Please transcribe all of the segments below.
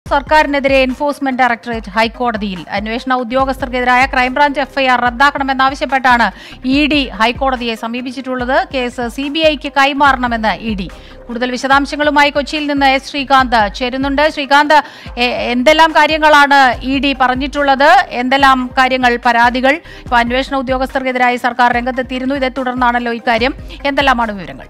സർക്കാരിനെതിരെ enforcement directorate ഹൈക്കോടതിയിൽ അന്വേഷണ ഉദ്യോഗസ്ഥർക്കെതിരായ ക്രൈംബ്രാഞ്ച് എഫ്ഐആർ റദ്ദാക്കണമെന്നാവശ്യപ്പെട്ടാണ് ഇ ഡി ഹൈക്കോടതിയെ സമീപിച്ചിട്ടുള്ളത് കേസ് സി ബി ഐക്ക് കൈമാറണമെന്ന് ഇ ഡി കൂടുതൽ വിശദാംശങ്ങളുമായി കൊച്ചിയിൽ നിന്ന് എസ് ശ്രീകാന്ത് ചേരുന്നുണ്ട് ശ്രീകാന്ത് എ- എന്തെല്ലാം കാര്യങ്ങളാണ് ഇ ഡി പറഞ്ഞിട്ടുള്ളത് എന്തെല്ലാം കാര്യങ്ങൾ പരാതികൾ ഇപ്പൊ അന്വേഷണ ഉദ്യോഗസ്ഥർക്കെതിരായി സർക്കാർ രംഗത്തെത്തിയിരുന്നു ഇതേ തുടർന്നാണല്ലോ ഇക്കാര്യം എന്തെല്ലാമാണ് വിവരങ്ങൾ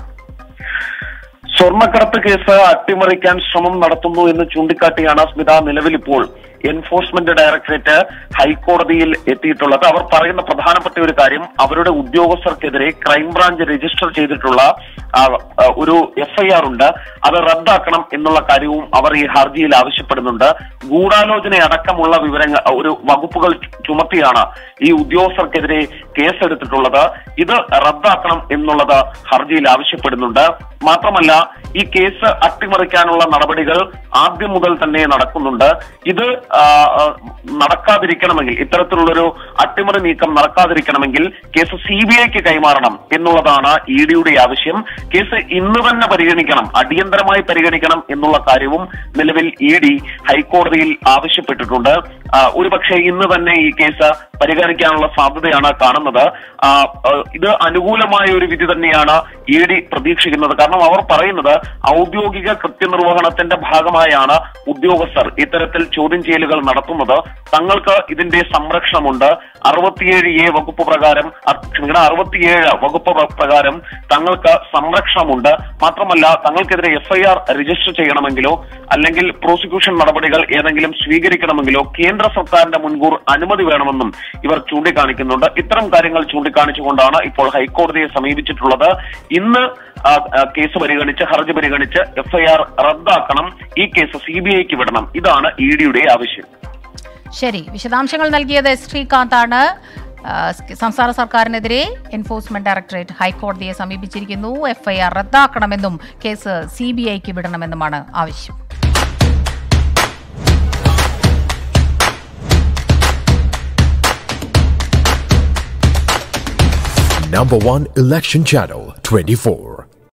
സ്വർണ്ണക്കടത്ത് കേസ് അട്ടിമറിക്കാൻ ശ്രമം നടത്തുന്നു എന്ന് ചൂണ്ടിക്കാട്ടിയാണ് സ്മിത നിലവിൽ ഇപ്പോൾ എൻഫോഴ്സ്മെന്റ് ഡയറക്ടറേറ്റ് ഹൈക്കോടതിയിൽ എത്തിയിട്ടുള്ളത് അവർ പറയുന്ന പ്രധാനപ്പെട്ട ഒരു കാര്യം അവരുടെ ഉദ്യോഗസ്ഥർക്കെതിരെ ക്രൈംബ്രാഞ്ച് രജിസ്റ്റർ ചെയ്തിട്ടുള്ള ആ, ആ, ഒരു എഫ്ഐആർ ഉണ്ട് അത് റദ്ദാക്കണം എന്നുള്ള കാര്യവും അവർ ഈ ഹർജിയിൽ ആവശ്യപ്പെടുന്നുണ്ട് ഗൂഢാലോചന അടക്കമുള്ള വിവരങ്ങൾ ഒരു വകുപ്പുകൾ ചുമത്തിയാണ് ഈ ഉദ്യോഗസ്ഥർക്കെതിരെ കേസെടുത്തിട്ടുള്ളത് ഇത് റദ്ദാക്കണം എന്നുള്ളത് ഹർജിയിൽ ആവശ്യപ്പെടുന്നുണ്ട് മാത്രമല്ല ഈ കേസ് അട്ടിമറിക്കാനുള്ള നടപടികൾ ആദ്യം മുതൽ തന്നെ നടക്കുന്നുണ്ട് ഇത് ആ, ആ, നടക്കാതിരിക്കണമെങ്കിൽ ഇത്തരത്തിലുള്ളൊരു അട്ടിമറി നീക്കം നടക്കാതിരിക്കണമെങ്കിൽ കേസ് സി ബി ഐക്ക് കൈമാറണം എന്നുള്ളതാണ് ഇ ഡിയുടെ ആവശ്യം കേസ് ഇന്ന് തന്നെ പരിഗണിക്കണം അടിയന്തരമായി പരിഗണിക്കണം എന്നുള്ള കാര്യവും നിലവിൽ ഇ ഡി ഹൈക്കോടതിയിൽ ആവശ്യപ്പെട്ടിട്ടുണ്ട് ആ, ഒരുപക്ഷെ ഇന്ന് തന്നെ ഈ കേസ് പരിഗണിക്കാനുള്ള സാധ്യതയാണ് കാണുന്നത് ആ, ആ, ഇത് അനുകൂലമായ ഒരു വിധി തന്നെയാണ് ഇ ഡി പ്രതീക്ഷിക്കുന്നത് കാരണം അവർ പറയുന്നത് ഔദ്യോഗിക കൃത്യനിർവഹണത്തിന്റെ ഭാഗമായാണ് ഉദ്യോഗസ്ഥർ ഇത്തരത്തിൽ ചോദ്യം ചെയ്യലുകൾ നടത്തുന്നത് തങ്ങൾക്ക് ഇതിന്റെ സംരക്ഷണമുണ്ട് അറുപത്തിയേഴ് എ വകുപ്പ് പ്രകാരം അ- ക്ഷമിക്കണം അറുപത്തിയേഴ് വകുപ്പ് പ്ര- പ്രകാരം തങ്ങൾക്ക് സംരക്ഷണമുണ്ട് മാത്രമല്ല തങ്ങൾക്കെതിരെ എഫ്ഐആർ രജിസ്റ്റർ ചെയ്യണമെങ്കിലോ അല്ലെങ്കിൽ പ്രോസിക്യൂഷൻ നടപടികൾ ഏതെങ്കിലും സ്വീകരിക്കണമെങ്കിലോ കേന്ദ്ര സർക്കാരിന്റെ മുൻകൂർ അനുമതി വേണമെന്നും ഇവർ ചൂണ്ടിക്കാണിക്കുന്നുണ്ട് ഇത്തരം കാര്യങ്ങൾ ചൂണ്ടിക്കാണിച്ചുകൊണ്ടാണ് ഇപ്പോൾ ഹൈക്കോടതിയെ സമീപിച്ചിട്ടുള്ളത് ഇന്ന് ആ, ആ, കേസ് പരിഗണിച്ച് ഹർജി പരിഗണിച്ച് എഫ്ഐആർ റദ്ദാക്കണം ഈ കേസ് സി ബി ഐക്ക് വിടണം ഇതാണ് ഇ ഡിയുടെ ആവശ്യം ശരി വിശദാംശങ്ങൾ നൽകിയത് എസ് ശ്രീകാന്താണ് ആ, സംസ്ഥാന സർക്കാരിനെതിരെ എൻഫോഴ്സ്മെന്റ് ഡയറക്ടറേറ്റ് ഹൈക്കോടതിയെ സമീപിച്ചിരിക്കുന്നു എഫ്ഐആർ റദ്ദാക്കണമെന്നും കേസ് സി ബി ഐക്ക് വിടണമെന്നുമാണ് ആവശ്യം Number one election channel 24.